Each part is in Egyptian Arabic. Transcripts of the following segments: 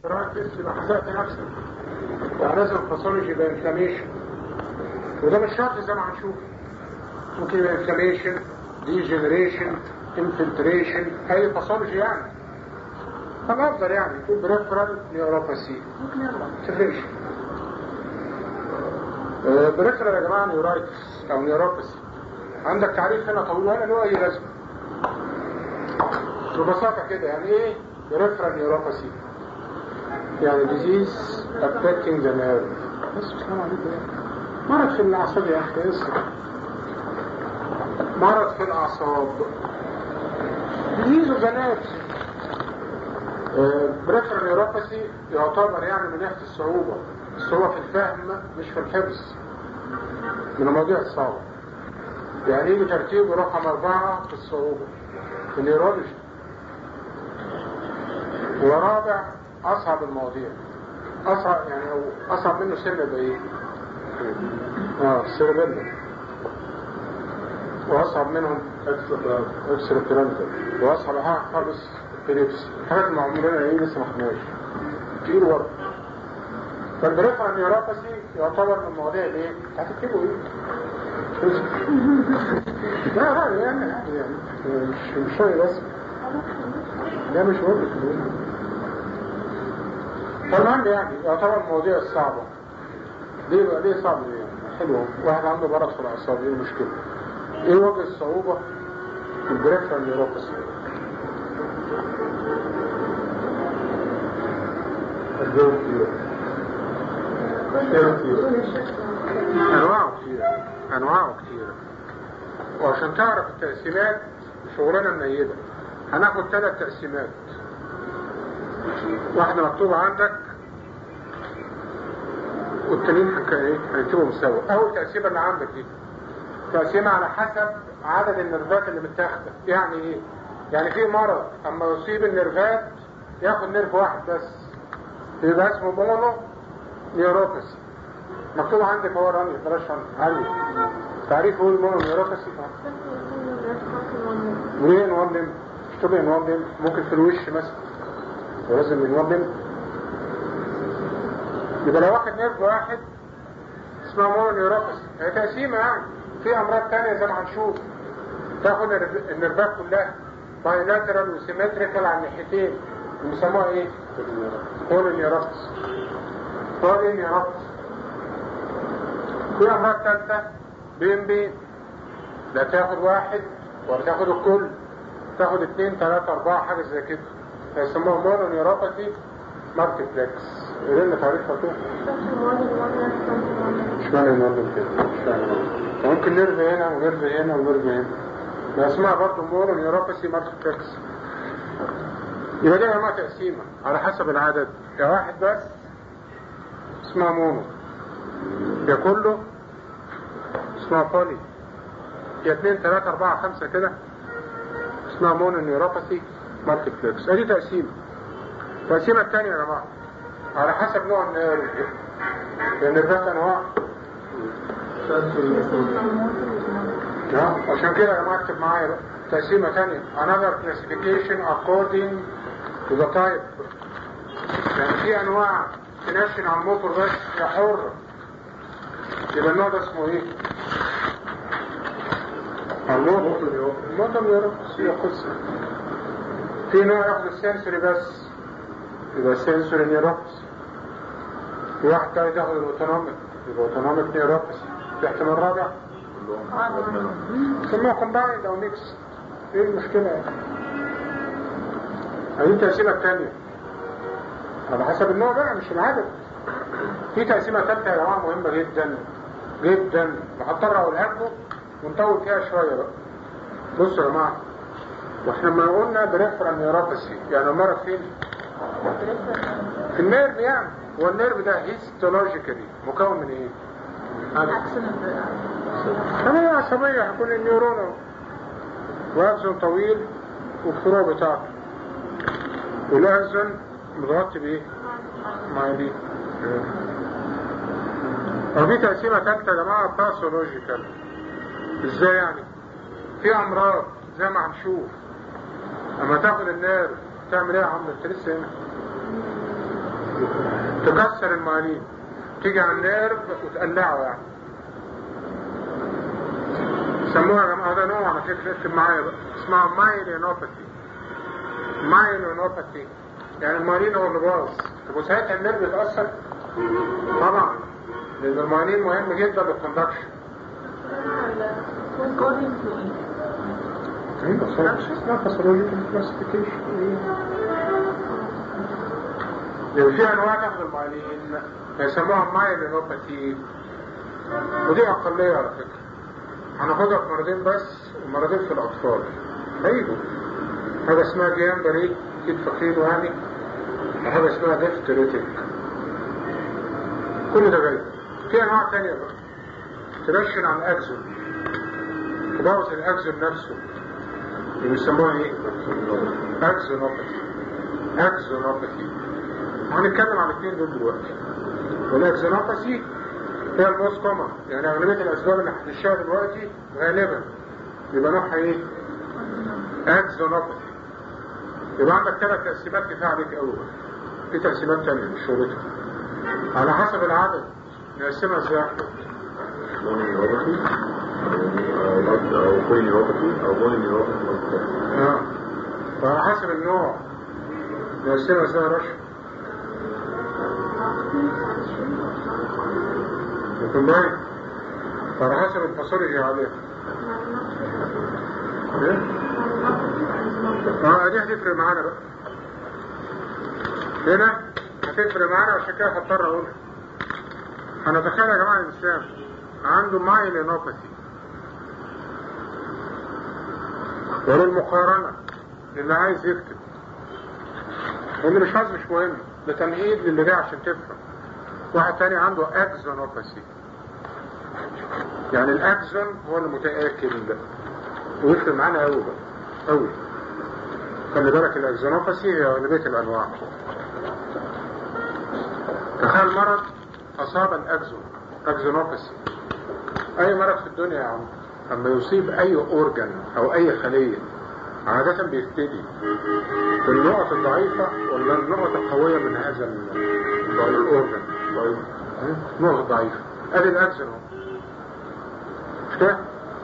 براكتس يبقى حزقت نفسك يعني لازم الباثولوجي يبقى انفلاميشن وده مش شرط زي ما هنشوف ممكن يبقى انفلاميشن ديجنريشن انفلتريشن اي باثولوجي يعني فالافضل يعني يكون بريفرال نيوروباثي ممكن يلا تفرقش بريفرال يا جماعه نيورايتس او نيوروباثي عندك تعريف هنا طويل ولا له اي لازمه ببساطه كده يعني ايه بريفرال نيوروباثي يعني disease affecting the nerve بس مش كلام عليك يعني مرض في الاعصاب يا اخي اسمع مرض في الاعصاب disease of the nerves بريفرال نيوروباثي يعتبر يعني من ناحيه الصعوبه الصعوبه في الفهم مش في الحفظ من المواضيع الصعبه يعني يجي ترتيبه رقم أربعة في الصعوبة في النيرولوجي ورابع أصعب المواضيع أصعب يعني أو أصعب منه سنة يبقى إيه؟ آه السيربيلا وأصعب منهم اكسترا بيرانتال وأصعب حاجة خالص فيليبس الحاجات اللي عمرنا إيه لسه ما خدناهاش كتير ورق فالبريفرال نيوروباثي يعتبر من المواضيع الايه؟ هتكتبوا ايه؟ لا لا يعني يعني يعني مش مش شوية بس لا مش مهم فالمهم يعني يعتبر المواضيع الصعبة ليه بقى ليه صعب ليه يعني حلوة واحد عنده مرض في الأعصاب ايه المشكلة؟ ايه وجه الصعوبة في البريفرال نيوروباثي؟ الجو كتير الجو كتير انواعه كتير انواعه كتير وعشان تعرف التقسيمات شغلنا منيلة هناخد ثلاث تقسيمات واحدة مكتوبة عندك والتانيين هنك- ايه هنكتبهم سوا اول تقسيمة اللي عندك دي تقسيمة على حسب عدد النرفات اللي متاخدة يعني ايه يعني في مرض اما يصيب النرفات ياخد نرف واحد بس يبقى اسمه مونو نيوروباثي مكتوب عندك هو راني بلاش علي تعريف هو المونو نيوروباثي منين وان لم اكتب ان وان لم ممكن في الوش مثلا ولازم من وان لم يبقى لو واخد نيرف واحد اسمها مونو نيوروباثي هي تقسيمه يعني في امراض تانية زي ما هنشوف تاخد النرف- النرفات كلها بايلاترال وسيمتريكال على الناحيتين بيسموها ايه؟ بولينيوروباثي بولينيوروباثي في امراض ثالثه بين بين لا تاخد واحد ولا تاخد الكل تاخد اثنين ثلاثة أربعة حاجة زي كده فيسموها مونو نيوروباثي مالتيبلكس يقول لنا تعريفها كده مش معنى الموضوع كده مش معنى ممكن نرف هنا ونرف هنا ونرف هنا ده اسمها برضه مونو نيوروباثي مالتيبلكس يبقى دي انواع تقسيمة على حسب العدد يا واحد بس اسمها مونو يا كله اسمها بولي يا اثنين ثلاثة أربعة خمسة كده اسمها مونو نيوروباثي مالتيبلكس ادي تقسيمة التقسيمة الثانية يا جماعة على حسب نوع النيرف لأن النيرفات أنواع نعم عشان كده يا جماعة اكتب معايا بقى تقسيمة ثانية another classification according to the type يعني في أنواع تنشن على الموتور بس هي حرة يبقى النوع ده اسمه ايه؟ الموتور الموتور نيوروباث هي قصة في نوع ياخد السنسوري بس يبقى السنسوري نيوروباث في واحد تاني ياخد الاوتونوميك يبقى اوتونوميك نيوروباث في احتمال رابع سموها كومبايند او ميكس ايه المشكلة يعني؟ هذه التقسيمة الثانية على حسب النوع بقى مش العدد في تقسيمة ثالثة يا جماعة مهمة جدا جدا وهضطر اقولها لكم ونطول فيها شوية بقى بصوا يا جماعة واحنا لما قلنا بريفرال نيوروباثي يعني المرض فين؟ في النيرف يعني هو النيرف ده هيستولوجيكالي مكون من ايه؟ خلايا عصبية هيكون النيورون اهو. واكسون طويل والفروع بتاعته والاكسون متغطي بايه؟ مايلين ودي تقسيمة ثالثة يا جماعة باثولوجيكال ازاي يعني؟ في امراض زي ما هنشوف اما تاخد النيرف تعمل ايه يا عم انت لسه هنا تكسر المايلين تيجي على النيرف وتقلعه يعني سموها يا جماعه ده نوع على فكره اكتب معايا بقى اسمها مايلينوباثي مايلينوباثي يعني المايلين هو اللي باظ طب وساعتها النيرف يتاثر طبعا لان المايلين مهم جدا للكوندكشن according to it. ايوه صح اسمها باثولوجيكال كلاسيفيكيشن لو في انواع تاخد المايلين يسموها مايلينوباثي ودي اقليه على فكره هناخدها في مرضين بس ومرضين في الاطفال هيجوا حاجه اسمها جيان بريد اكيد فاكرينه يعني وحاجه اسمها ديفتريتك كل ده جاي في انواع تانية بقى ترشن على الاكزون تبوظ الاكزون نفسه اللي بيسموها ايه؟ اكزونوباثي اكزونوباثي هنتكلم عن الاثنين دول دلوقتي والاكزونوباثي هي الموست كومن يعني اغلبيه الاسباب اللي هتشتغل دلوقتي غالبا يبقى نوعها ايه؟ اكزونوباثي يبقى عندك ثلاث تقسيمات كفايه عليك قوي بقى في تقسيمات تانية مش شغلتها على حسب العدد نقسمها ازاي؟ مونيوروباثي أو بولينيوروباثي أو مونيوروباثي اه وعلى حسب النوع نقسمها ازاي يا رشا؟ يكون باين وعلى حسب الباثولوجي عليها ايه؟ اه دي هتفرق معانا بقى هنا هتفرق معانا عشان كده هضطر اقولها هنتخيل يا جماعه انسان عنده مايلينوباثي وللمقارنة اللي عايز يكتب واللي مش عايز مش مهم ده تمهيد للي جاي عشان تفهم واحد تاني عنده اكزونوباثي يعني الاكزون هو المتآكل ده ويفرق معانا قوي بقى قوي خلي بالك الاكزونوباثي هي اغلبية الانواع تخيل مرض اصاب الاكزون اكزونوباثي اي مرض في الدنيا يا عم لما يصيب اي اورجن او اي خلية عادة بيبتدي في النقط الضعيفة ولا النقط القوية من هذا ال- الاورجن النقط الضعيفة ادي الاكزون اهو مش كده؟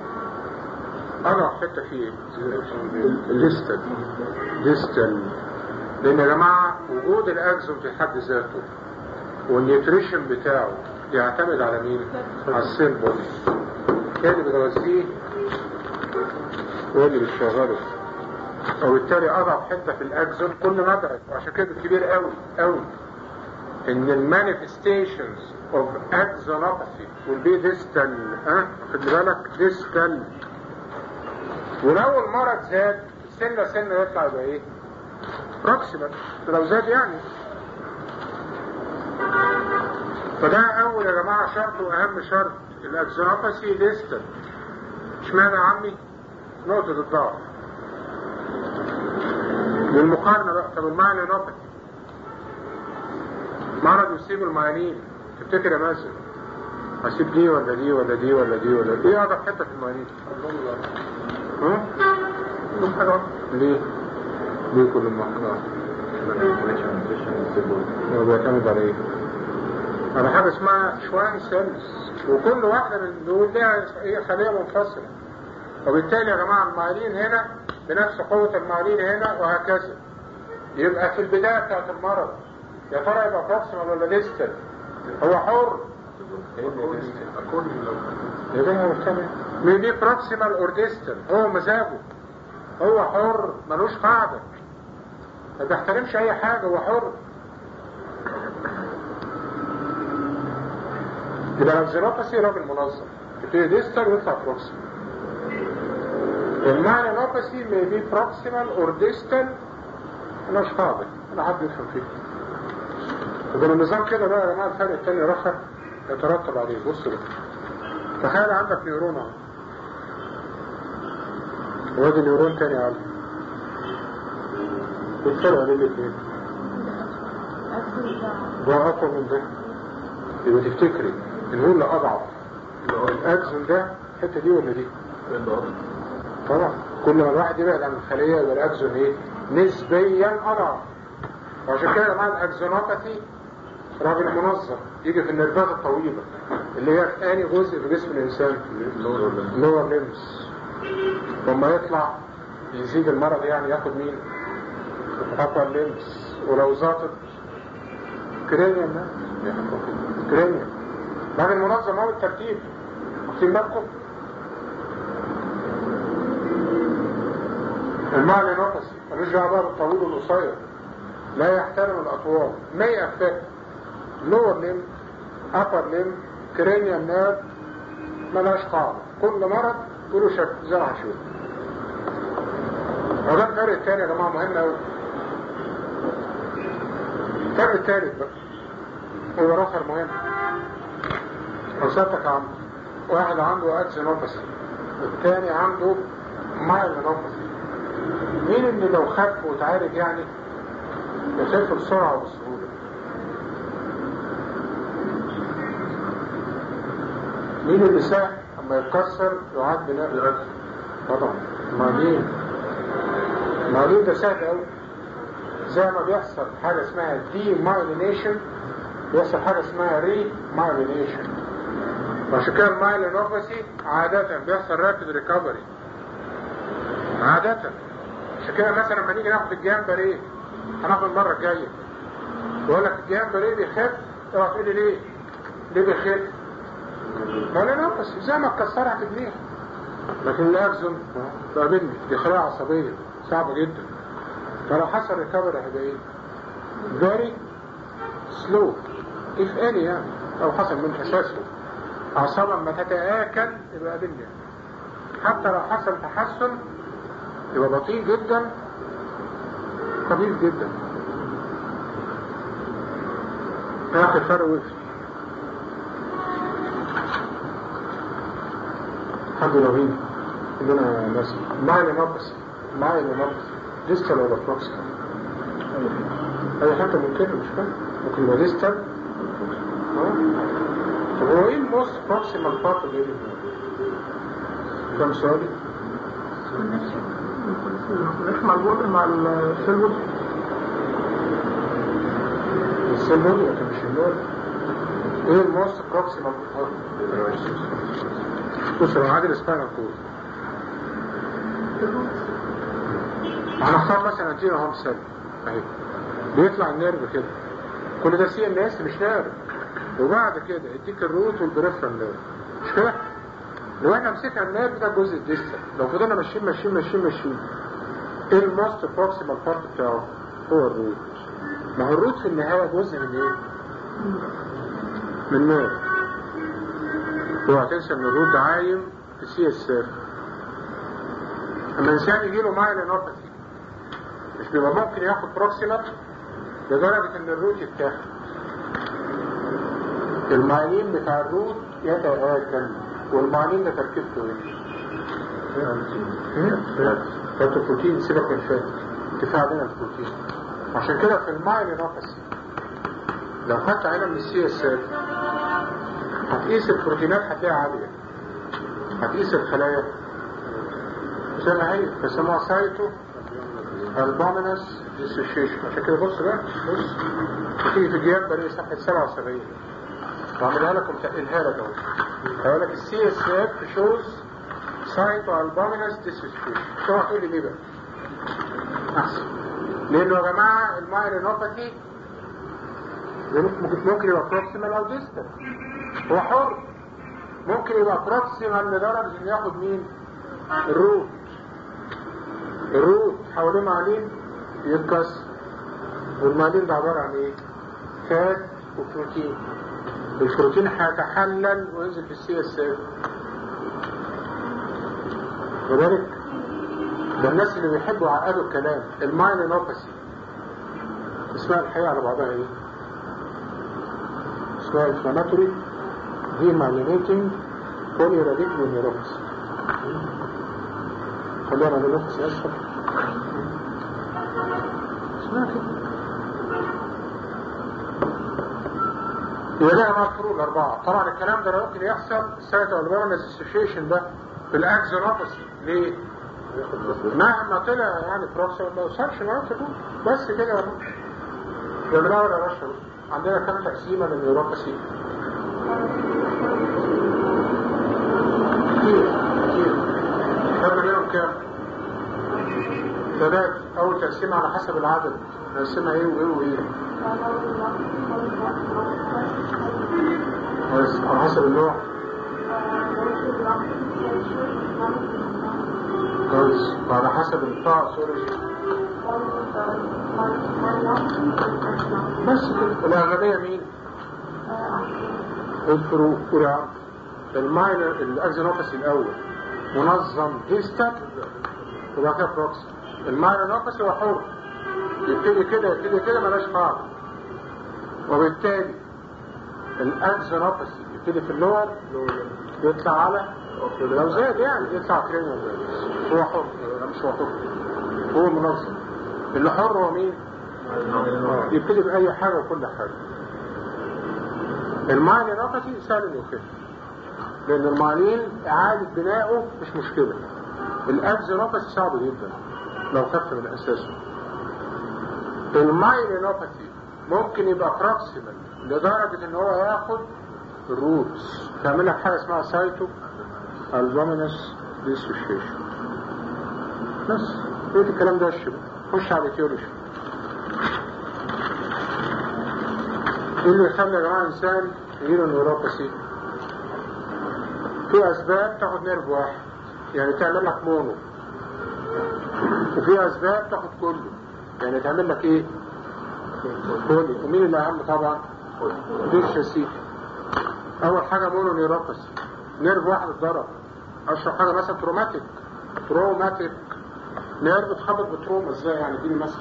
اضع حتة فيه ديستال ديستال لان يا جماعة وجود الاكزون في حد ذاته والنيوتريشن بتاعه يعتمد على مين؟ على السيل بودي هي اللي بتغذيه وهي اللي بتشغله وبالتالي اضعف حته في الاكزون كل ما ادرك وعشان كده كبير قوي قوي ان المانيفستيشنز اوف اكزونوباثي will be distal ها خد بالك distal ولو المرض زاد سنه سنه يطلع يبقى ايه؟ بروكسيمال لو زاد يعني فده اول يا جماعه شرط واهم شرط الاكزونوباثي ديستال اشمعنى يا عمي نقطه الضعف للمقارنه بقى طب المايلينوباثي مرض يصيب المايلين تفتكر يا مازن هسيب دي ولا دي ولا دي ولا دي ولا دي ايه اضعف حته في المايلين ها؟ كلهم حاجه واحده ليه؟ ليه كلهم حاجه واحده؟ هو بيعتمد على ايه؟ على حاجة اسمها شوان سيلز وكل واحدة من دول لها هي خلية منفصلة وبالتالي يا جماعة المعالين هنا بنفس قوة المعالين هنا وهكذا يبقى في البداية بتاعت المرض يا ترى يبقى بروكسيمال ولا ديستال هو حر يبقى هو مهتم ميبي بروكسيمال اور ديستال هو مزاجه هو حر ملوش قاعدة ما بيحترمش اي حاجة هو حر يبقى الزيروباسي راجل منظم يبتدي ديستال ويطلع بروكسيمال المعنى نوباسي may be proximal or distal انا مش فاضي انا حد يفهم فيه يبقى النظام كده بقى يا جماعه الفرق التاني رخر يترتب عليه بص بقى تخيل عندك نيرون اهو وادي نيرون تاني يا عم الفرق بين الاثنين ده اقوى من ده يبقى تفتكري ان هو اللي اضعف الاكسون ده الحته دي ولا دي طبعا كل ما الواحد يبعد عن الخليه يبقى الاكسون ايه نسبيا اضعف وعشان كده يا جماعه الاكسونوباثي راجل منظم يجي في النرفات الطويلة اللي هي في اني جزء في جسم الانسان لور ليمس لما يطلع يزيد المرض يعني ياخد مين upper ليمس ولو زاطت كرينيوم كرينيوم راجل منظم هو الترتيب واخدين بالكم المعنى نقصي ملوش دعوه بقى بالطويل والقصير لا يحترم الاطوال ما يأفكت لور ليم ابر ليم كرينيال نيرف ملهاش قاعدة كل مرض له شكل زي ما هنشوف وده الفرق التاني يا جماعة مهم قوي الفرق التالت بقى هو اخر مهم لو سألتك عن واحد عنده اكسينوباسي التاني عنده مايلينوباسي مين اللي لو خف وتعالج يعني يخف بسرعة وبسهولة مين اللي سهل اما يتكسر يعاد بناء طبعا مالين مالين ده سهل قوي زي ما بيحصل حاجة اسمها دي مايلينيشن بيحصل حاجة اسمها ري مايلينيشن وعشان كده المايلينوباسي عادة بيحصل رابid ريكفري عادة عشان كده مثلا لما نيجي ناخد الجامبري هناخد المرة الجاية بقول لك الجامبري بيخف اوعى تقول لي ليه؟ ليه بيخف؟ مايلينوباسي زي ما اتكسرها هتبنيها لكن الاكزون تقابلني دي خلايا عصبية صعبة جدا فلو حصل ريكفري هيبقى ايه؟ very slow if any يعني او حصل من تسلسل اعصابا ما تتآكل يبقى قابلني حتى لو حصل تحسن يبقى بطيء جدا خفيف جدا اخر فرق وقف حد رهيب عندنا ناس مايل نقص مايل نقص ديستال ولا بروكسيمال اي حاجه ممكن مش فاهم ممكن يبقى ديستال طب هو ايه الموست بروكسيمال بارت اللي كم سؤالي؟ مش مربوط مع السيلفر السيلفر لكن مش النور ايه الموست بروكسيمال بص لو عادل سباينال كود هنختار مثلا ادينا هوم سيل اهي بيطلع النيرف كده كل ده سي ان اس مش نيرف وبعد كده يديك الروت والبريفرال نيرف مش كده؟ لو احنا مسكنا النيرف ده جزء الديستال لو فضلنا ماشيين ماشيين ماشيين ماشيين ايه الموست بروكسيمال بارت بتاعه؟ هو الروت ما هو الروت في النهاية جزء من ايه؟ من نيرف اوعى تنسى ان الروت ده عايم في سي اس اف اما الانسان يجي له مايلينوباثي مش بيبقى ممكن ياخد بروكسيمال لدرجة ان الروت يتاخد المايلين بتاع الروت يتآكل والمايلين ده تركيبته ايه؟ فات البروتين سيبك من الفات ارتفاع بين البروتين عشان كده في المايلينوباثي لو خدت عينة من السي اس اف هتقيس البروتينات هتلاقيها عالية هتقيس الخلايا زي ما هي بيسموها سايتو البومينس ديسوشيشن عشان كده بص بقى بص بتيجي في جياب بريء صفحة 77 بعملها لكم تقلها لك اهو هقول لك السي اس اف شوز سايتو البومينس ديسوشيشن شو هتقول لي ليه بقى؟ احسن لانه يا جماعه المايلينوباثي ممكن ممكن يبقى بروكسيمال او ديستال هو حر ممكن يبقى بروكسيمال لدرجه انه ياخد مين؟ الروت الروت حواليه معلين يتكسر والمعلين ده عباره عن ايه؟ فات وبروتين البروتين هيتحلل وينزل في السي اس اف لذلك ده الناس اللي بيحبوا يعقدوا الكلام المايلينوباثي اسمها الحقيقه على بعضها ايه؟ اسمها inflammatory demyelinating polyradicular neuropathy خلينا نلوكس اسفل اسمها كده يبقى ده مفروض الأربعة طبعا الكلام ده لا يمكن يحصل السايتو البرنس اسوشيشن ده في الاكزونوباثي ليه؟ مهما طلع يعني بروكسر ما يوصلش معاه بس كده يا رب يا من اول يا باشا عندنا كم تقسيمة للنيوروباثي؟ كتير كتير خدنا منهم كام؟ ثلاث أول تقسيمة على حسب العدد نقسمها إيه وإيه وإيه؟ بس على حسب النوع كويس وعلى حسب البتاع سوري بس كده الأغلبية مين؟ الفروق والعرض الماينر الأكزينوباسي الأول منظم ديستال وبعد كده بروكسي الماينر نوباسي هو حر يبتدي كده يبتدي كده ملاش قاعدة وبالتالي الأكزينوباسي يبتدي في اللور يطلع على لو زاد يعني يطلع كريم هو حر لا مش هو حر هو منظم اللي حر هو مين؟ يبتدي بأي حاجة وكل حاجة المعنى نقطي سهل انه يخف لأن المعلين إعادة بنائه مش مشكلة الأفز نقطي صعب جدا لو خف من أساسه المايل نوباثي ممكن يبقى بروكسيمال لدرجة ان هو ياخد الروتس تعمل لك حاجة اسمها سايتو البومينس ديسوشيشن بس ايه الكلام ده الشبه خش على التيولوجي ايه اللي يخلي يا جماعه انسان يجيله نيوروباثي في اسباب تاخد نيرف واحد يعني تعمل لك مونو وفي اسباب تاخد كله يعني تعمل لك ايه كله ومين اللي اهم طبعا دي الشاسيه اول حاجه مونو نيوروباثي نيرف واحد اتضرب اشهر حاجه مثلا تروماتيك تروماتيك نيرف اتخبط بتروما ازاي يعني اديني مثلا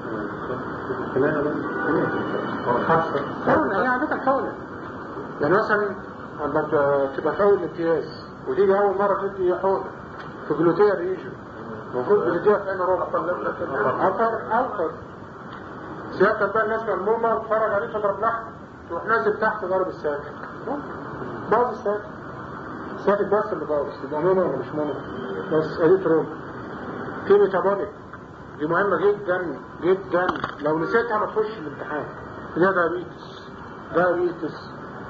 حقنة هي عادة حقنة يعني مثلا لما تبقى في اول امتياز وتيجي اول مرة تدي حقنة في جلوتيا ريجن المفروض بتديها في انا ربع اكتر اكتر سيادة بقى الناس ملمومة وتفرج عليه تضرب لحم تروح نازل تحت ضرب الساكن باظ الساكن الساكن بس اللي باظ يبقى مومة ولا مش مومة بس ادي تروما في ميتابوليك دي مهمة جدا جدا لو نسيتها ما تخش الامتحان ده دايابيتس دايابيتس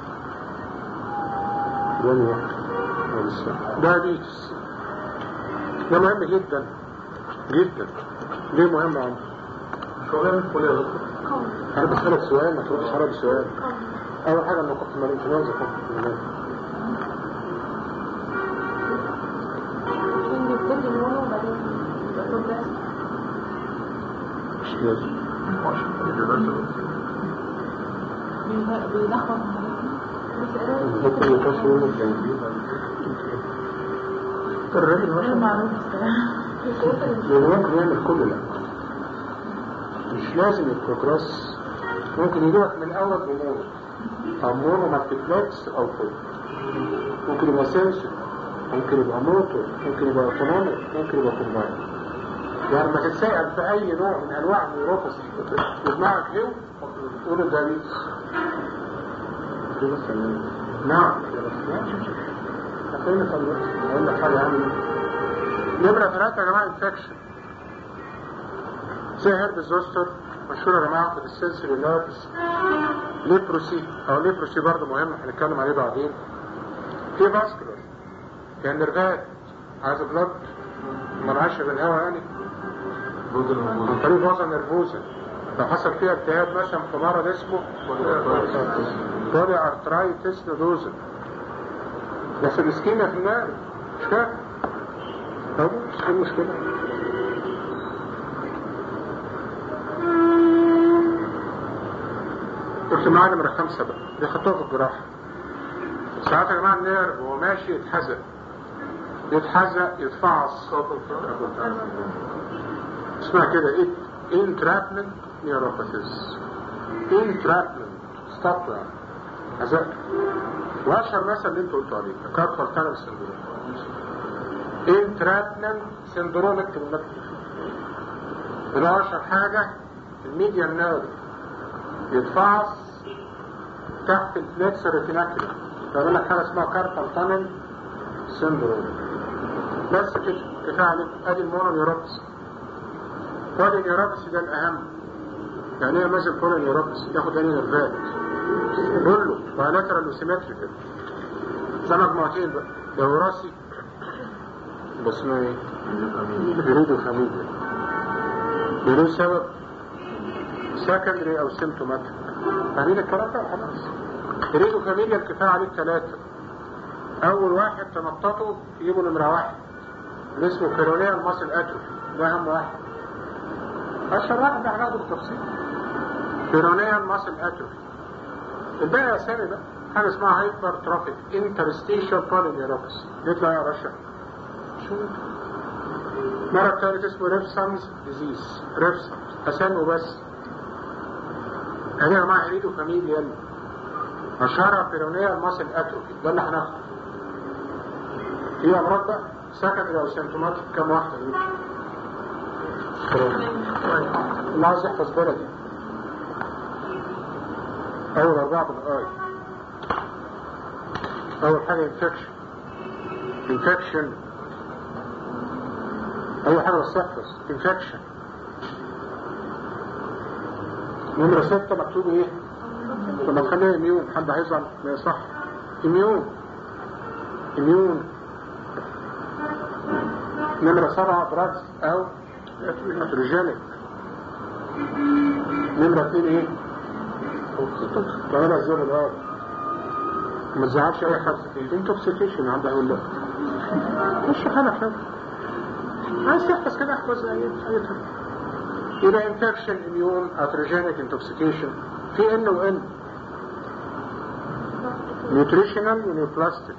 دايابيتس ده مهم جدا جدا ليه مهم عنده انا بسألك سؤال ما تردش على بسؤال اول حاجة انه كنت مالين انفلونزا كنت مالين مش لازم ممكن يخش يوم الجنبي الراجل مثلا ممكن يعمل كل ده مش لازم البروجرس ممكن يجيبك من الاول بمونو او مونو مالتيبلكس او كل ممكن يبقى سنسور ممكن يبقى موتور ممكن يبقى اوتونوميك ممكن يبقى كومباين يعني لما تتسأل في اي نوع من انواع النيوروباثي ودماغك ايه تقول دايابيتس نعم هتقول اقول لك حاجه يعني نمره ثلاثه يا جماعه انفكشن زي هيرب زوستر مشهور يا جماعه في السنسوري نيرفز ليبروسي او ليبروسي برضه مهم هنتكلم عليه بعدين في فاسكولار يعني نرفات عايز بلد منعش بالهواء يعني عن طريق وزن نرفوزة لو حصل فيها التهاب مثلا في مرض اسمه بولي ارترايتس نودوزا ده في الاسكيميا في النار مش كده؟ طب مش ايه المشكلة؟ قلت معانا نمرة خمسة بقى دي خطوة في الجراحة ساعات يا جماعة النير وهو ماشي يتحزق يتحزق يتفعص اسمها كده ايه entrapment neuropathies entrapment stop يعني حزق واشهر مثل اللي انت قلته عليه كارفال تانل سندروم entrapment سندروم اكتب لك يبقى اشهر حاجة الميديان نيرف يتفعص تحت الفليكس ريتيناكولا تعمل لك حاجة اسمها كارفال تانل سندروم بس كده كفاية عليك ادي المونو نيوروبس وادي النيوروبس ده الاهم يعني ايه مازل كولون يوروبس ياخد انهي نرفات كله بايلاترال وسيمتريكال ده مجموعتين بقى ده وراثي بس اسمه ايه؟ بريدو فاميليا بدون سبب سكندري او سيمتوماتيك فاهمين الكلام ده خلاص بريدو فاميليا الكفايه عليه ثلاثه اول واحد تنططوا يجيبوا نمره واحد اللي اسمه كيرونيا الماسل اتروفي ده اهم واحد اشهر واحد ده هناخده بالتفصيل كيرونيا الماسل اتروفي الباقي اسامي بقى حاجه اسمها هايبر تروفيك انترستيشال بولينيوروبس نطلع يا باشا شو مرض ثالث اسمه ريفسامز ديزيز ريفسامز اسامه بس هذه يا جماعه هريدو فاميليال اشهرها بيرونيا الماسل اتروفي ده اللي هناخده في امراض بقى سكندري او سيمتوماتيك كام واحده دي اللي عايز يحفظ بلدي اول اربعه بالاي اول حاجه انفكشن انفكشن اول حاجه بس احفظ انفكشن نمرة ستة مكتوب ايه؟ طب ما تخليها اميون حد هيزعل ما صح اميون اميون نمرة سبعة دراجز او اتروجينيك نمرة اتنين ايه؟ تعالى الزر الارض ما تزعلش اي حد انتوكسيكيشن عندها اقول لك مش حالة حلو عايز تحفظ كده احفظ اي اي يبقى انفكشن اميون اتروجينيك انتوكسيكيشن في ان وان نيوتريشنال ونيوبلاستيك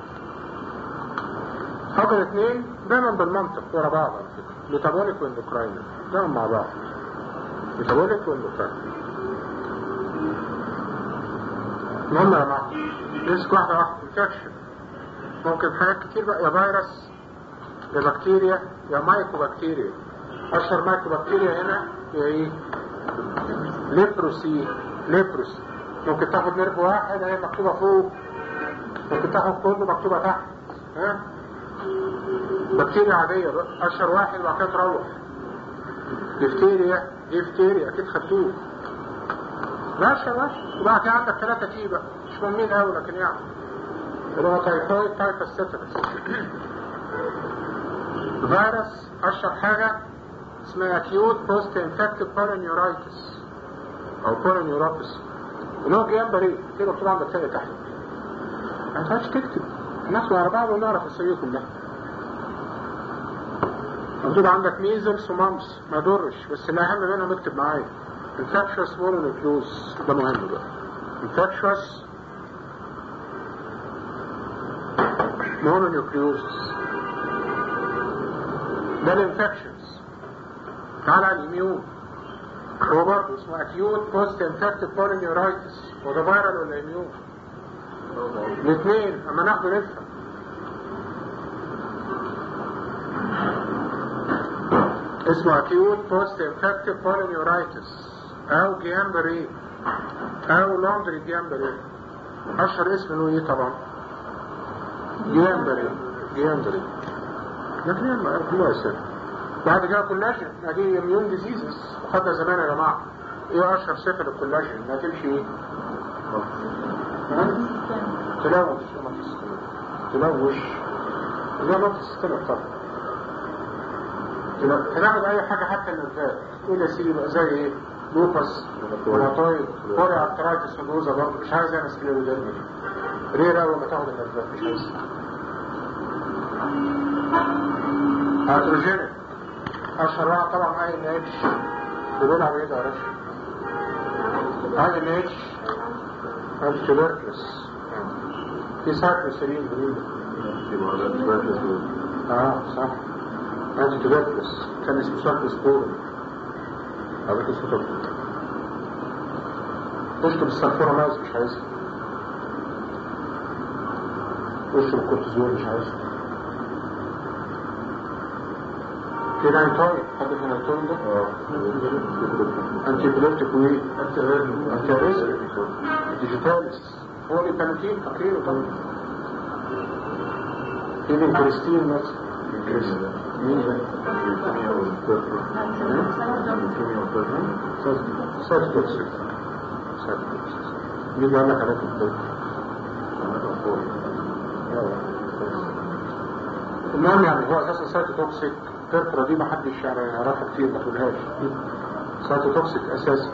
رقم اثنين دايما بالمنطق ورا بعض على فكره ميتابوليك واندوكراين دايما مع بعض ميتابوليك واندوكراين المهم يا جماعه نمسك واحده واحده انفكشن ممكن حاجات كتير بقى يا فيروس يا بكتيريا يا مايكرو بكتيريا اشهر مايكرو بكتيريا هنا هي ايه ليبروسي ليبروسي ممكن تاخد نيرف واحد هي مكتوبه فوق ممكن تاخد كله مكتوبه تحت ها بكتيريا عاديه بقى اشهر واحد وبعد كده تروح ديفتيريا ديفتيريا اكيد خدتوه لا اشهر واحد وبعد كده عندك ثلاثه تي بقى مش مهمين قوي لكن يعني اللي هو تايفويد تايفس تيتانس فيروس اشهر حاجه اسمها acute post infective polyneuroitis او polyneuropathy اللي هو جيان بريء كده مكتوب عندك تاني تحت ما ينفعش تكتب ناخد على بعض ونعرف نسويكم ده مكتوب عندك ميزلز ومامس ما يضرش بس الاهم منهم اكتب معايا infectious mononucleosis ده مهم بقى infectious mononucleosis ده الانفكشنز تعالى على الاميون هو برضه اسمه acute post infective polyneuroitis وده فيرال ولا اميون الاثنين اما ناخده نفهم اسمه acute post infective polyneuroitis او جيامبري او لوندري جيامبري اشهر اسم له ايه طبعا جيامبري جيامبري لكن هي كلها اسم بعد كده كولاجين دي اميون ديزيزز وخدنا زمان يا جماعه ايه اشهر صفه للكولاجين انها تمشي ايه؟ تلوث تلوث زي ما تستمر طبعا تناخد اي حاجه حتى النرفات الى سي يبقى زي ايه؟ لوبس روماتويد كوري ارترايتس ونوزا برضه مش عايز انا سكليروديرمي ريرا اول ما تاخد النرفات مش عايز هيدروجينيك اشهر واحد طبعا اي ان اتش بيلعب ايه ده يا رشا اي ان اتش التبركلس في سايكلوسيرين جديد اه صح انتي تبركلس كان اسمه سايكلوسبورين هذا اسمه طب اشرب السلفورة ماز مش عايزها اشرب الكورتيزون مش عايزها في نايتوين حد في نايتوين ده؟ اه انتي بلوتيك وايه؟ انتي اريزم ديجيتاليس هو اللي بنتين فاكرينه طبعا في الكريستين مثلا مين ده؟ leukemia والبيرفر leukemia والبيرفر سايتوتوكسيك سايتوتوكسيك مين اللي قال لك عليك الطب؟ المهم يعني هو اساسا سايتوتوكسيك البيرفرا دي ما حدش يعني يعرفها كتير ما تقولهاش سايتوتوكسيك اساسا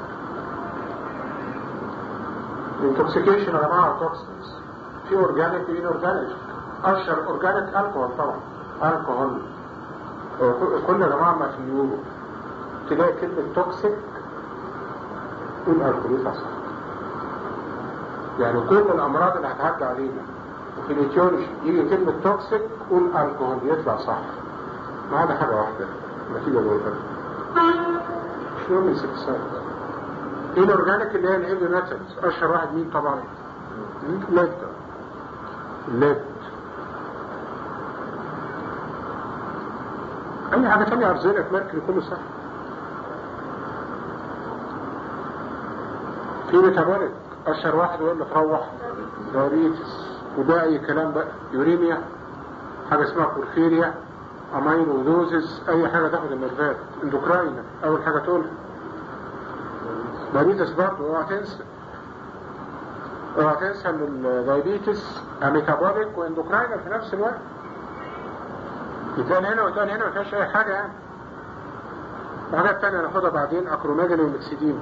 الانتوكسيكيشن يا جماعه توكسينز في اورجانيك وان اورجانيك اشهر اورجانيك الكحول طبعا الكحول كل يا جماعه ما في اليورو تلاقي كلمه توكسيك قول الكحول يطلع صح يعني كل الامراض اللي هتعدي علينا وفي الاتيولوجي يجي كلمه توكسيك قول الكحول يطلع صح ما عدا حاجه واحده نتيجه لوحدها مش مهم السكسات ايه الاورجانيك اللي هي الهيفي ميتالز اشهر واحد مين طبعا الليد الليد اي حاجه تانية ارزلك ميركوري كله صح في ميتابوليك اشهر واحد يقول لك روح دايابيتس وده اي كلام بقى يوريميا حاجه اسمها بورفيريا اميلودوزيس اي حاجه تاخد النرفات اندوكراين اول حاجه تقولها دايابيتس برضه اوعى تنسى اوعى تنسى ان الدايابيتس ميتابوليك واندوكراين في نفس الوقت يتقال هنا ويتقال هنا ما فيهاش اي حاجه يعني وحاجات تانية ناخدها بعدين اكروميجالي ومكسيدين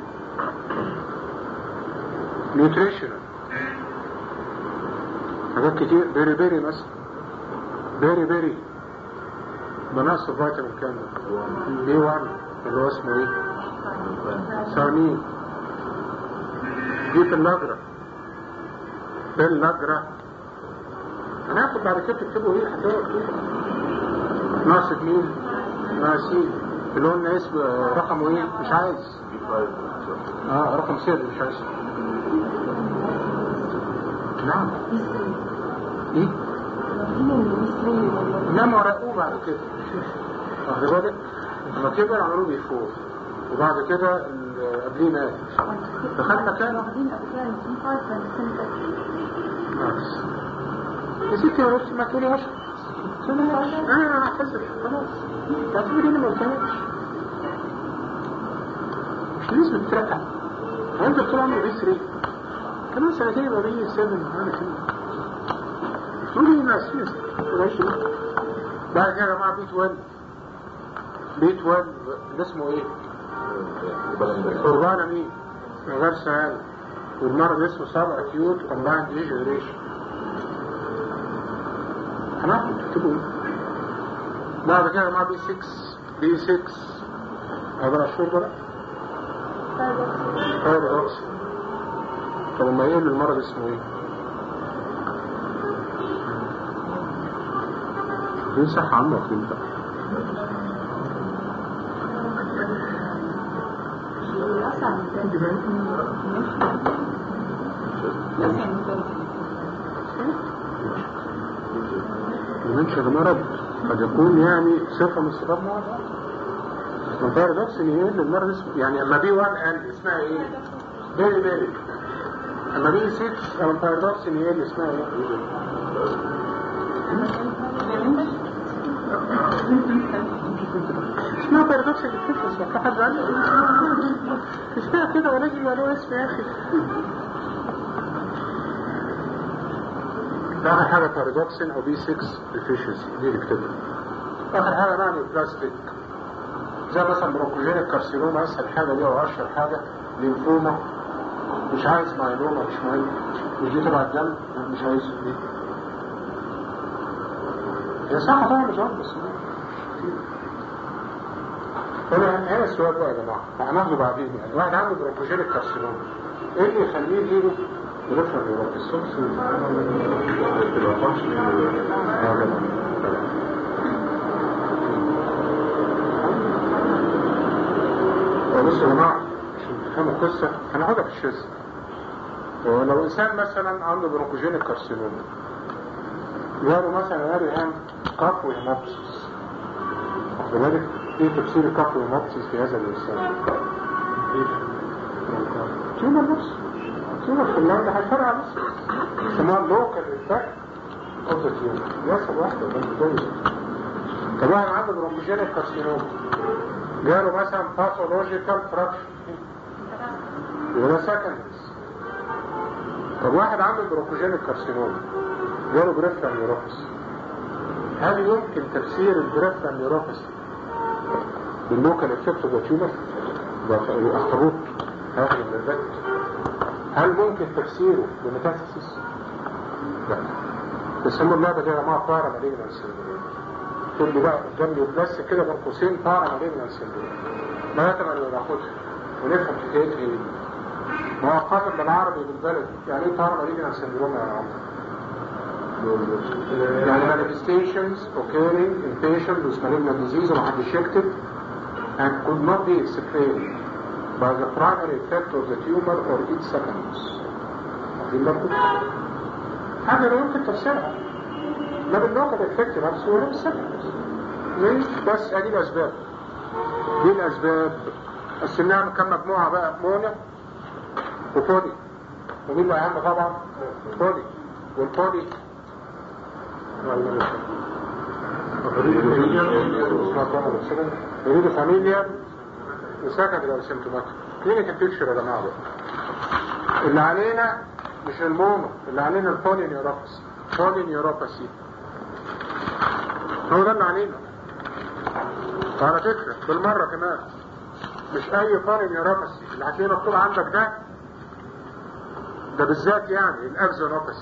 نيوتريشنال حاجات كتير بيري بيري مثلا بيري بيري بنقص فيتامين كامل بي 1 اللي هو اسمه ايه؟ ثانيين دي في النجرة في النجرة هناخد بعد كده تكتبوا ايه هتقرا كده ناقص مين؟ ناقصين اللي قلنا اسم رقمه ايه؟ مش عايز اه رقم سر مش عايز نعم ايه؟ نعم ورقوه بعد كده واخد بالك؟ لما كبر عملوه بيفور وبعد كده ال- قبليه مات دخل مكانه ناقص يا ستي يا بس ما تقوليهاش تقوليهاش انا هعتذر خلاص تعتبري اني ما قلتهاش مش لازم تترقى وانت طول عمرك بي 3 كمان سنتين يبقى بي 7 انا كده تقولي ناس ماشي بعد كده يا جماعه بي 12 بي 12 ده اسمه ايه؟ قربانة مين؟ غير سهل والمرض اسمه سب اكيوت كومبايند ديجنريشن هناخد تكتبوا ايه؟ بعد كده مع بي 6 بي 6 هذا مشهور بقى بايروكس طب ما يقول المرض اسمه ايه؟ دي صح عنك انت المنشأ ده مرض قد يكون يعني صفة من صفات مرض من بارادوكس ان ايه المرض اسمه يعني اما بي 1 قال اسمها ايه؟ بيري بيري اما بي 6 او بارادوكس ان ايه اللي اسمها ايه؟ اسمها بارادوكس الفيتنس ما حد قال اسمها كده ولازم يبقى له اسم يا اخي ده اخر حاجه بارادوكسين او بي 6 ديفيشنسي دي اللي كتبها اخر حاجه معنى بلاستيك زي مثلا بروكوجينيك كارسينوما اسهل حاجه دي او اشهر حاجه لينفوما مش عايز مايلوما مش مهم مش دي تبع الدم مش عايز دي هي صح طبعا مش غلط بس هنا هنا السؤال بقى يا جماعه هناخده بعدين يعني واحد عنده بروكوجينيك كارسينوما ايه اللي يخليه يجيله ريفرال نيوروباثي السوكس تبقى فانكشن اه جدع جدع. بصوا يا جماعه عشان تفهموا القصه هناخدها في الشيست لو انسان مثلا عنده برونكوجينيك كارسينوما جاله مثلا قال هام كابو هيموبسيس واخد بالك ايه تفسير الكابو هيموبسيس في هذا الانسان؟ ايه؟ تيومر بس تيومر في اللون ده هيفرع بس يسموها لوكال افكت اوف ذا تيومر يحصل واحده ده كويس طب واحد عنده برونكوجينيك كارسينوما جاله مثلا باثولوجيكال فراكشن يبقى ده سكندريز طب واحد عنده برونكوجينيك كارسينوما جاله بريفرال نيوروباثي هل يمكن تفسير البريفرال نيوروباثي باللوكال افكت اوف تيومر الاخطبوط هاخد النرفات هل ممكن تفسيره بميتاستاسيس؟ لا بيسموا اللعبه دي يا جماعه بارا مالجنال سيندروم تقول لي بقى قدامي بس كده بين قوسين بارا مالجنال سيندروم لغايه ما ناخدها ونفهم حكايتها ايه ما هو قاتل بالعربي بالبلد يعني ايه بارا مالجنال سيندروم يا عمرو؟ يعني manifestations occurring in patients with malignant disease ومحدش يكتب and could not be explained by the primary effect of the tumor or its secondaries. واخدين بالكم؟ حاجة لا يمكن تفسيرها لا باللوكال افكت نفسه ولا بالسكندريز. ليه؟ بس ادي الاسباب. دي الاسباب قسمناها من كام مجموعة بقى مونة وبودي ومين اللي اهم طبعا؟ بودي والبودي يريد فاميليا وسكندري او سيمتوماتيك كلينيكال بيكتشر يا جماعه بقى اللي علينا مش المونو اللي علينا البولي نيوروباثي بولي نيوروباثي هو ده اللي علينا وعلى فكره بالمره كمان مش اي بولي نيوروباثي اللي هتلاقيه مكتوب عندك ده ده بالذات يعني الاكزونوباثي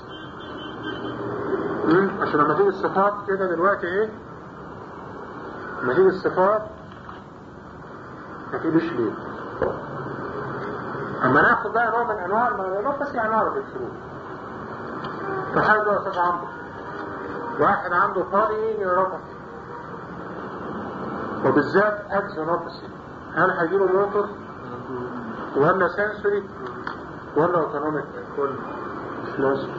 مم؟ عشان لما تيجي الصفات كده دلوقتي ايه لما تيجي الصفات ما تقوليش ليه اما ناخد بقى نوع من انواع الميلانوباث يعني نعرف الفروق تخيل بقى يا استاذ عمرو واحد عنده بولي نيوروباثي وبالذات اكزونوباثي هل هيجيله موتور ولا سنسوري ولا اوتونوميك كله مش لازم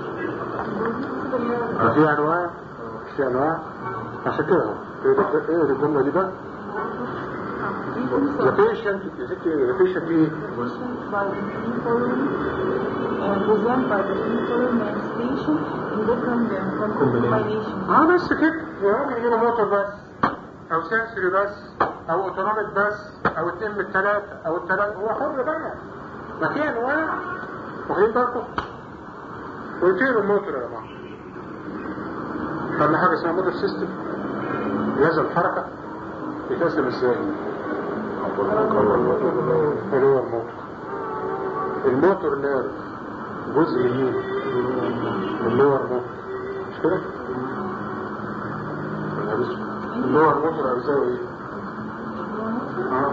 في انواع في انواع عشان كده اهو ايه الجمله دي بقى The patient, is it the patient ايه؟ by the people and present by the people manifestation in different uh, combinations. اه بس كده يعني يجيله موتور بس او سنسوري بس او اوتونوميك بس او اتنين من الثلاثة او الثلاثة هو حر بقى ما في انواع واخدين بالكم ويطيروا الموتور يا جماعة خدنا حاجة اسمها موتور سيستم جهاز الحركة بيتقسم ازاي؟ اللي هو الموتور الموتور نيرف جزء يمين اللي هو الموتور مش كده؟ اللي هو الموتور أجزاء ايه؟ اه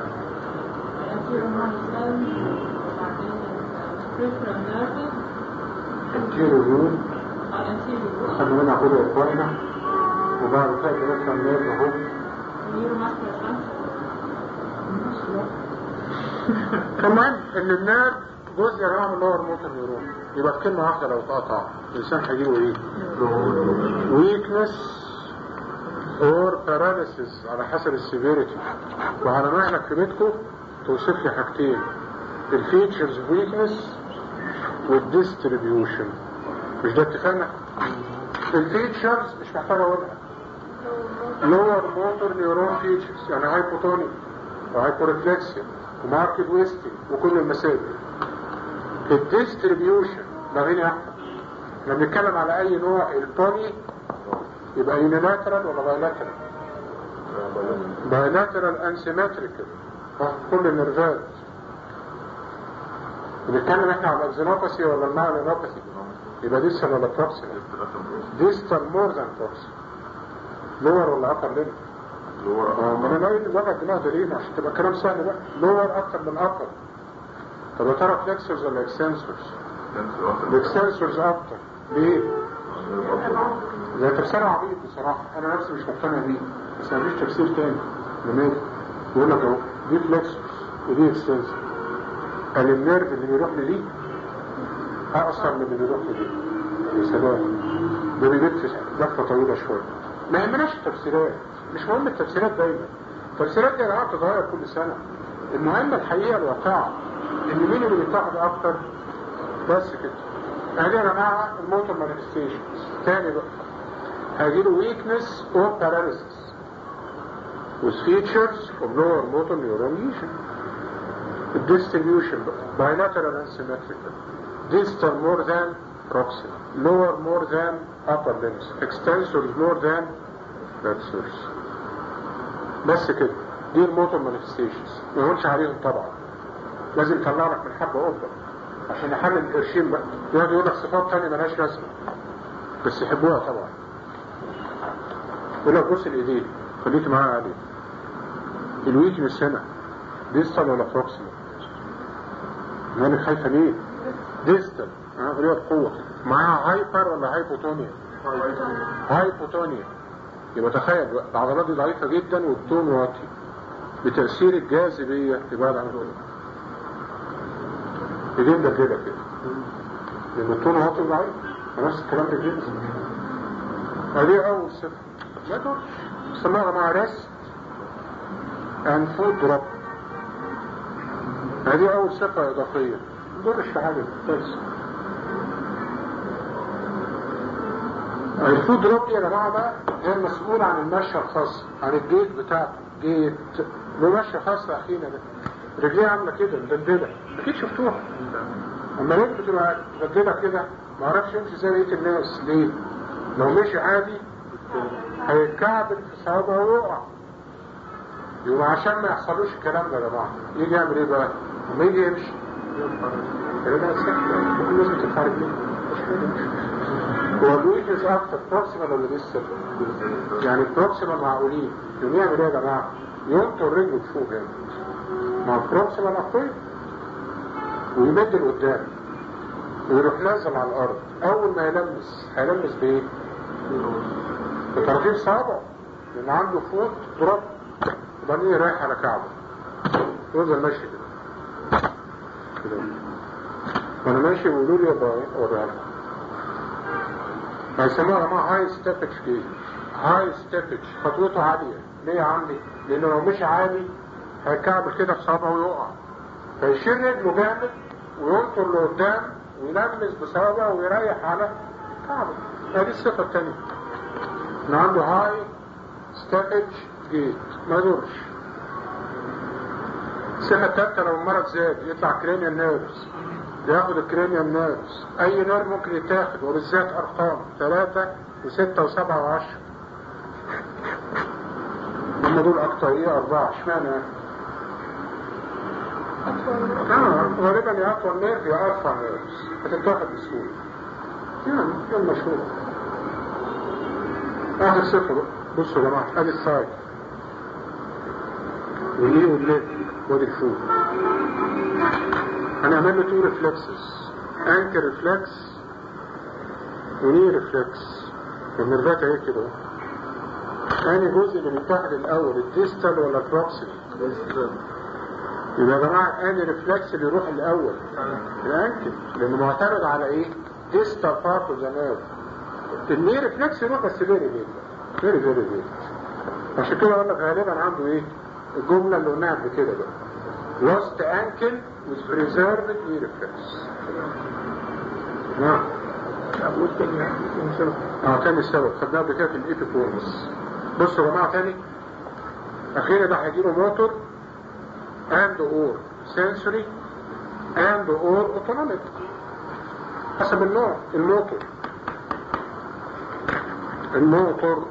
انتيرو يون خلينا منها كده اخواننا وبعد كده نفهم نيرف اهو المهم ان النيرف جزء يا جماعه من اللور موتور نيورون يبقى في كلمه واحده لو اتقطع الانسان هيجيله ايه؟ ويكنس اور باراليسيس على حسب السيفيريتي وعلى نوعك في بيتكم توصف لي حاجتين الفيتشرز ويكنس والديستريبيوشن مش ده اتفقنا؟ الفيتشرز مش محتاج اقولها لور موتور نيورون فيتشرز يعني هايبوتونيك وهايبورفلكسيا وماركت ويستنج وكل المسائل الديستريبيوشن لغيني احمد لما بنتكلم على اي نوع البوني يبقى يونيلاترال ولا بايلاترال بايلاترال انسيمتريكال كل النرفات بنتكلم احنا على الاكزينوباثي ولا المايلينوباثي يبقى ديستال ولا بروكسيمال ديستال مور ذان بروكسيمال لور ولا ابر ليمت ما انا ناوي وجع الدماغ ده ليه عشان تبقى كلام سهل بقى لور اكتر من ابر طب يا ترى فليكسرز ولا اكسنسورز الاكسنسورز اكتر ليه ده تفسير عبيط بصراحة انا نفسي مش مقتنع بيه بس مفيش تفسير تاني لماذا يقول لك اهو دي فليكسرز ودي اكسنسور قال النيرف اللي بيروح لدي اقصر من اللي بيروح لدي يا سلام ده بيلف لفه طويله شويه ما يهمناش التفسيرات مش مهم التفسيرات دايما التفسيرات دي يا جماعه بتتغير كل سنه المهم الحقيقه الواقعه ان مين اللي بيتاخد اكتر بس كده ادي يا جماعه الموتور مانيفستيشنز تاني بقى هيجيله ويكنس اور باراليسيس with features of lower motor neuron lesion the distribution bilateral and symmetrical distal more than proximal lower more than upper limbs extensors more than flexors بس كده دي الموتور مانيفستيشنز ما يقولش عليهم طبعا لازم يطلع لك من حبه قبه عشان يحلل القرشين بقى يقعد يقول لك صفات تانية ملهاش لازمه بس يحبوها طبعا يقول لك بص الايدين خليك معايا عليه الويكنس هنا ديستال ولا بروكسيمال مالك خايفه ليه ديستال اه غير القوه معاها هايبر ولا هايبوتونيا هايبوتونيا يبقى تخيل بقى العضلات دي ضعيفه جدا والتون واطي بتاثير الجاذبيه تبعد عن الأولى ايدين ده كده كده لان التون واطي وضعيف نفس الكلام ده كده ادي اول صفه ما تقولش سموها مع ريست and food drop هذه أول صفة إضافية ما تقولش في حاجة بس الفود دروب دي يا جماعة بقى هي المسؤولة عن المشي الخاص عن الجيت بتاعته جيت له مشي خاص أخينا ده رجليه عاملة كده مدلدلة أكيد شفتوها أما رجل بتبقى مدلدلة كده ما اعرفش يمشي زي بقية الناس ليه؟ لو مشي عادي هيتكعبل في صوابعه ويقع يبقى عشان ما يحصلوش الكلام ده يا جماعه يجي يعمل ايه بقى؟ لما يجي يمشي يبقى سهل ممكن لازم تتحرك ليه؟ هو الويكنس اكتر بروكسيمال ولا ديستال؟ يعني البروكسيمال معقولين يقوم يعمل ايه يا جماعه؟ ينطر رجله لفوق هنا مع البروكسيمال اكتر ويمد لقدام ويروح نازل على الارض اول ما يلمس هيلمس بايه؟ بترتيب صعبه لان عنده فوق تراب وبعدين رايح على كعبه يفضل ماشي كده كده وانا ماشي بيقولوا لي يبقى اوريها لكم هيسموها يا جماعه هاي ستيبج جيج هاي ستيبج خطوته عاليه ليه يا عمي؟ لانه لو مشي عالي هيكعبل كده في صابعه ويقع فيشيل رجله جامد وينطر لقدام ويلمس بصابعه ويريح على كعبه هذه الصفه الثانيه ان عنده هاي ستيبج جيت ما يدورش الصفة التالتة لو المرض زاد يطلع كرينيال نيرفز ياخد الكرينيال نيرفز اي نيرف ممكن يتاخد وبالذات ارقام ثلاثة وستة وسبعة وعشرة هم دول اكتر ايه اربعة اشمعنى اه غالبا يا اطول نيرف يا ارفع نيرفز هتتاخد بسهولة يعني ده المشهور اخر صفة بقى بصوا يا جماعة ادي السايد والليه والليد وادي الفوق هنعمل له تو ريفلكسز انكر ريفلكس وني ريفلكس والنرفات اهي كده ثاني جزء اللي بيتاخد الاول الديستال ولا البروكسيمال يبقى يا جماعه اني ريفلكس اللي يروح الاول الانكر لانه معتمد على ايه؟ ديستال بارت اوف ذا نيرف الني ريفلكس يروح بس فيري فيري فيري فيري فيري عشان كده اقول لك غالبا عنده ايه؟ الجملة اللي قلناها قبل كده بقى lost ankle with preserved knee reflex نعم اه تاني سبب خدناه قبل كده في الإيبيكورنس بصوا يا جماعة تاني أخيرا ده هيجيله موتور and or sensory and or autonomic حسب النوع الموتور الموتور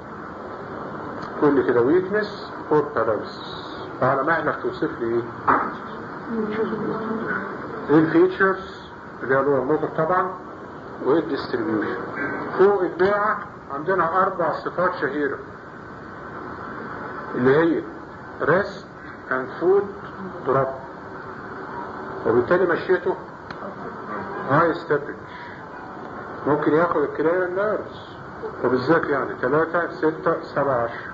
كل كده ويكنس فور باراليس على مهلك توصف لي ايه ايه الفيتشرز اللي هو الموتور طبعا وايه الديستريبيوشن فوق البيعة عندنا اربع صفات شهيرة اللي هي ريست اند فود دروب وبالتالي مشيته هاي ستيبج ممكن ياخد الكلاية نيرفز وبالذات يعني ثلاثة ستة سبعة عشر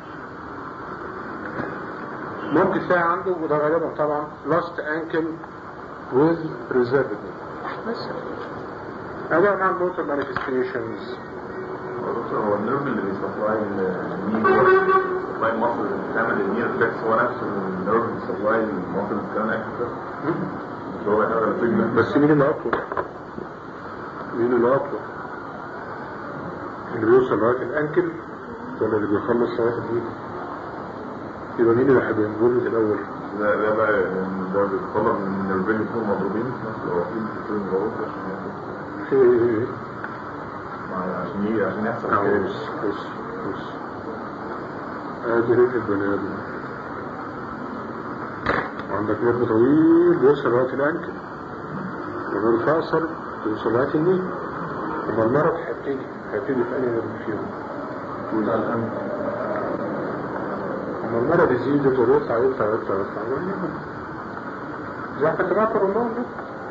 ممكن تلاقي عنده وده غالبا طبعا lost ankle with preserved بس هذا مع الموتور manifestations هو النيرف اللي بيسبلاي النير سبلاي المصل اللي بتعمل النير فليكس هو نفس النيرف اللي بيسبلاي المصل اللي بتعمل اكتر اللي هو هذا الفيجمنت بس مين اللي اطول مين اللي اطول اللي بيوصل لغايه الانكل ولا اللي بيخلص لغايه الايد يبقى مين اللي هيبقى انفولد الاول؟ ده ده بقى يعني ده بيتطلب من النيرفين يكونوا مضروبين في نفس الوقت يكونوا مضروبين عشان يحصل في ايه ايه مع- عشان ي- عشان يحصل اهو كده. بص بص بص ادي رجل البني ادم وعندك نرف طويل بيوصل لغايه الانكل ونرف اقصر بيوصل لغايه النيل اما المرض هيبتدي هيبتدي في انهي نرف فيهم؟ بتاع الأمن. اما المرض يزيد يفضل يطلع يطلع يطلع يطلع زي حتى تبعتر النوم ده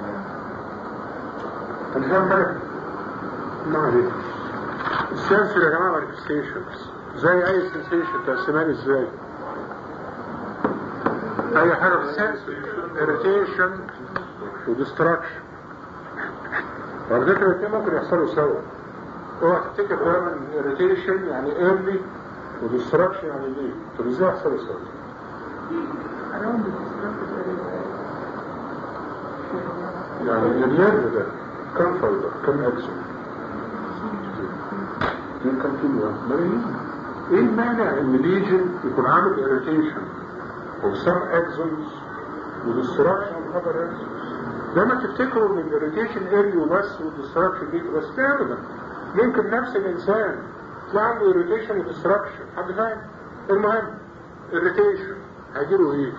انت فاهم حاجه؟ ما عليك السنسور يا جماعه مانيفستيشنز زي اي سنسيشن تقسمها لي ازاي؟ اي حاجه في السنسور irritation وديستراكشن وعلى فكره الاثنين ممكن يحصلوا سوا اوعى تفتكر دايما irritation يعني early وديستراكشن يعني ليه؟ طب ازاي يحصلوا سوا؟ around the disrupted area. يعني النيرف ده كم فايبر كم اكسون كم كيلو ملايين ايه المانع ان ليجن يكون عامل irritation of some axons وديستراكشن of other axons لما تفتكروا ان الاريتيشن اري وبس والديستراكشن دي بس لا ابدا ممكن نفس الانسان تلاقي عنده اريتيشن وديستراكشن حد فاهم المهم اريتيشن هيجيله ايه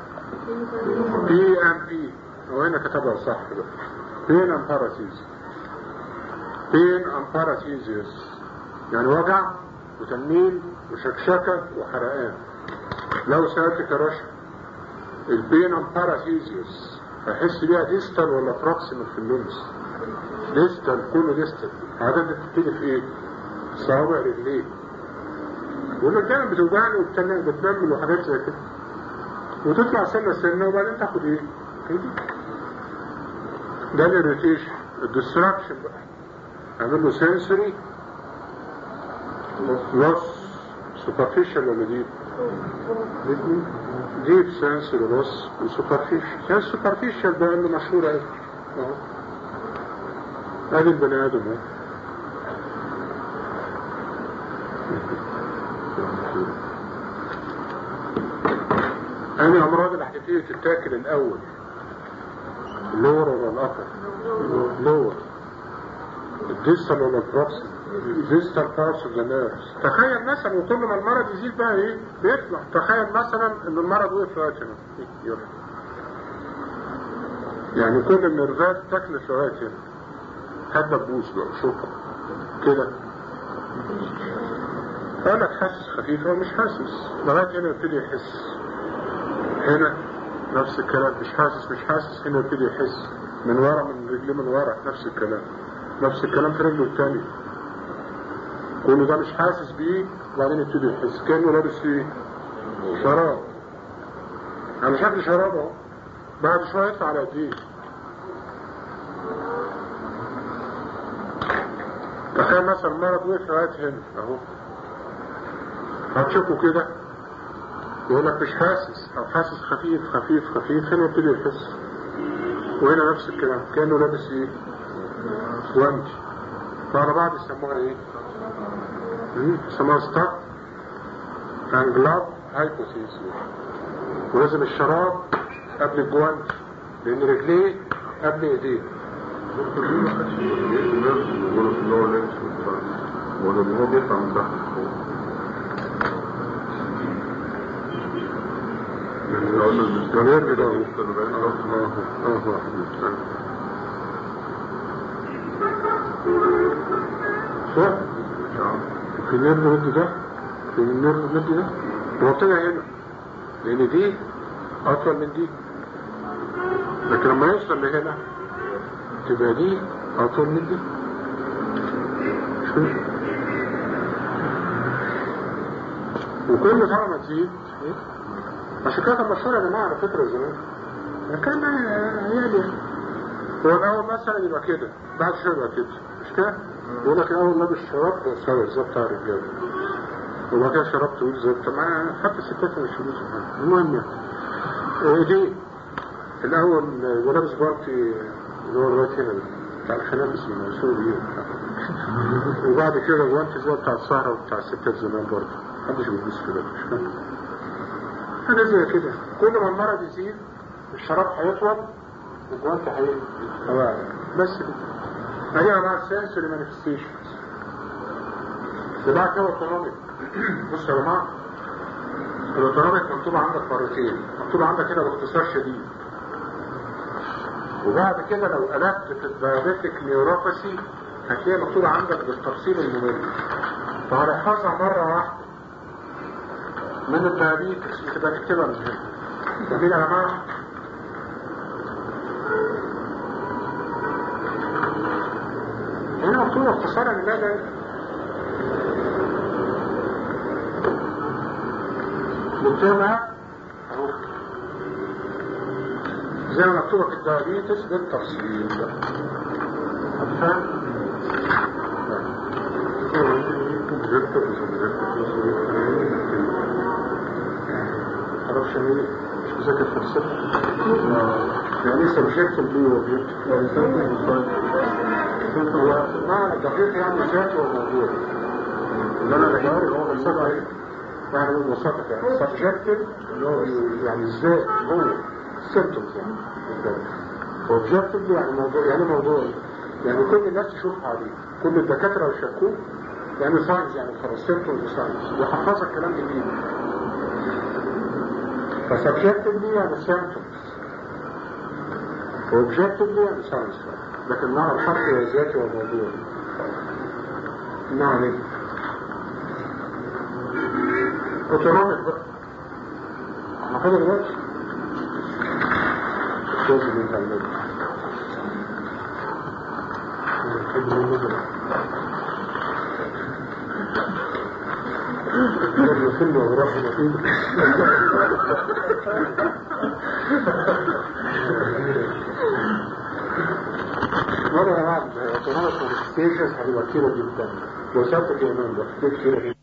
بي ام بي وهنا كتبها صح بقى بين ام باراسيز بين ام باراسيزيوس يعني وجع وتنميل وشكشكة وحرقان لو سألتك يا رشا البين ام باراسيزيوس هيحس بيها ديستال ولا بروكسيمال في اللمس ديستال كله ديستال عادة بتبتدي في ايه؟ صوابع رجليه يقول لك دايما بتوجعني وبتنمل بتنمل وحاجات زي كده وتطلع سنة سنة وبعدين تاخد ايه؟ هدي ده الاريتيشن الديستراكشن بقى اعمل له سنسوري لوس سوبرفيشال ولا ديب؟ ديب سنسوري لوس وسوبرفيشال يعني السوبرفيشال ده اللي مشهور اهي اهو ادي البني ادم اهو أنا الأمراض اللي هتبتدي تتاكل الأول اللور ولا الأبر اللور الديستال ولا البروكسيم الديستال بارتس اوف ذا نيرفز تخيل مثلا وكل ما المرض يزيد بقى ايه بيطلع تخيل مثلا ان المرض وقف لغايه هنا يلا. يعني كل النيرفات تكلف لغايه هنا حتى تبوس بقى شكرا كده قال لك حاسس خفيف هو مش حاسس لغايه هنا يبتدي يحس هنا نفس الكلام مش حاسس مش حاسس هنا يبتدي يحس من ورا من رجليه من ورا نفس الكلام نفس الكلام في رجله الثانية كل ده مش حاسس بيه وبعدين يبتدي يحس كأنه لابس ايه شراب على شكل شراب اهو بعد شوية يطلع على قد ايه تخيل مثلا مرض وقف لغاية هنا اهو هتشوفه كده يقول لك مش حاسس او حاسس خفيف خفيف خفيف هنا يبتدي يحس وهنا نفس الكلام كانه لابس ايه وانج فعلى بعض يسموها ايه مم، يسموها ستاك انجلاب هايبوثيس ولازم الشراب قبل الجوانج لان رجليه قبل ايديه هو بيطلع من تحت لفوق. النيرف ده اهو. النيرف اه اه اه اه صح في نيرف ضد ده في نيرف ضد ده هو ابتدى هنا لان دي اطول من دي لكن لما يوصل لهنا تبقى دي اطول من دي شوف وكل طبعا ما تزيد إيه؟ عشان كده كان مشهور يا جماعه على فكره زمان كان عيالي هو الاول مثلا يبقى كده بعد شويه يبقى كده مش كده؟ يقول لك الاول لابس شراب سوي زي بتاع الرجاله وبعد كده شراب طويل زي بتاع ما حتى الستات مش بيلبسوا حاجه المهم يعني إيه دي الاول ولابس بارتي اللي هو لغايه هنا ده بتاع الخنافس المنصور دي وبعد كده جوانتي زي بتاع السهره وبتاع الستات زمان برضه محدش بيلبس كده مش فاهم حاجة زي كده كل ما المرض يزيد الشراب هيطول والجوانت هيطول بس كده هذه انواع السنسوري مانيفستيشنز ده كده اوتونوميك بص يا جماعه الاوتونوميك مكتوب عندك مرتين مكتوب عندك كده باختصار شديد وبعد كده لو قلبت في الدايابيتك نيوروباثي هتلاقي مكتوب عندك بالتفصيل الممل فهنحفظها مرة واحدة من الدايابيتكس بتبقى نكتبها من هنا فاهمين يا جماعة؟ هنا مكتوب اختصارا لماذا مكتوبها اهو زي ما مكتوبة في الدايابيتس بالتفصيل هتفهم؟ معرفش مين مش مذاكر فلسفة يعني ايه سبجكت البي وبجكت هو معنى دقيق يعني ذاته وموضوع اللي انا بقول هو فلسفة ايه يعني ببساطة يعني سبجكت اللي هو يعني الذات هو symptoms يعني objective يعني موضوع يعني موضوع يعني كل الناس تشوف عليه كل الدكاترة يشكوه يعني ساينس يعني خلاص symptoms وساينس وحفظها الكلام جديد فسبجكتيفلي يعني symptoms objectively يعني ساينس لكن معنى الحرف ذاتي والموضوع نعم اوتونوميك بقى احنا كده دلوقتي لازم نتعلم نحب المدرة نحب كله وراح نتيجة مرة يا جماعة اوتونوميك مانيفستيشنز هتبقى كتيرة جدا لو سألتك يا مان ده كتيرة جدا